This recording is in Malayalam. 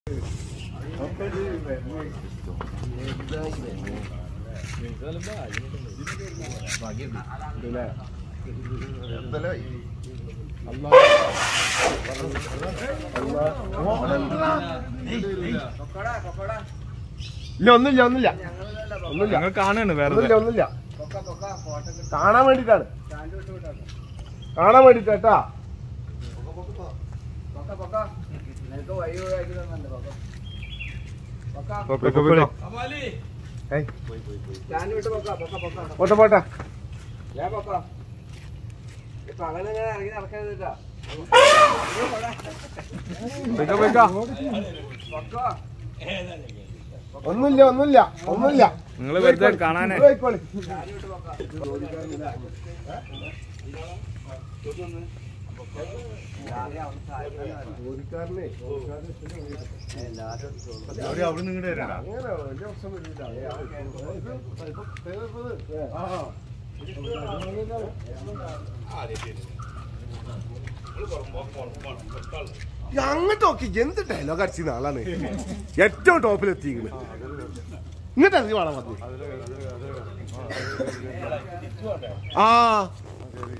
ഇല്ല ഒന്നുമില്ല ഒന്നുമില്ല ഒന്നുമില്ല ഞങ്ങൾ കാണാണ് വേറെ ഒന്നുമില്ല ഒന്നുമില്ല കാണാൻ വേണ്ടിട്ടാണ് കാണാൻ വേണ്ടിട്ടാ പോട്ടെ പോട്ടെ പോയിക്കോ, പോയിക്കോ. ഒന്നുമില്ല ഒന്നുമില്ല ഒന്നുമില്ല നിങ്ങള് വെറുതെ കാണാനേ നിങ്ങൾ പോയിക്കോളി. ജോലിക്കാരനെ അങ്ങനെ വലിയ പ്രശ്നം വരില്ല. ആ. ഈ അങ്ങോട്ട് നോക്കി എന്ത് ഡയലോഗ് അടിച്ച ആളാണ് ഏറ്റവും ടോപ്പിൽ എത്തിയിരിക്കുന്നത് ഇങ്ങോട്ട് ഇറങ്ങി വേണം മതി ആ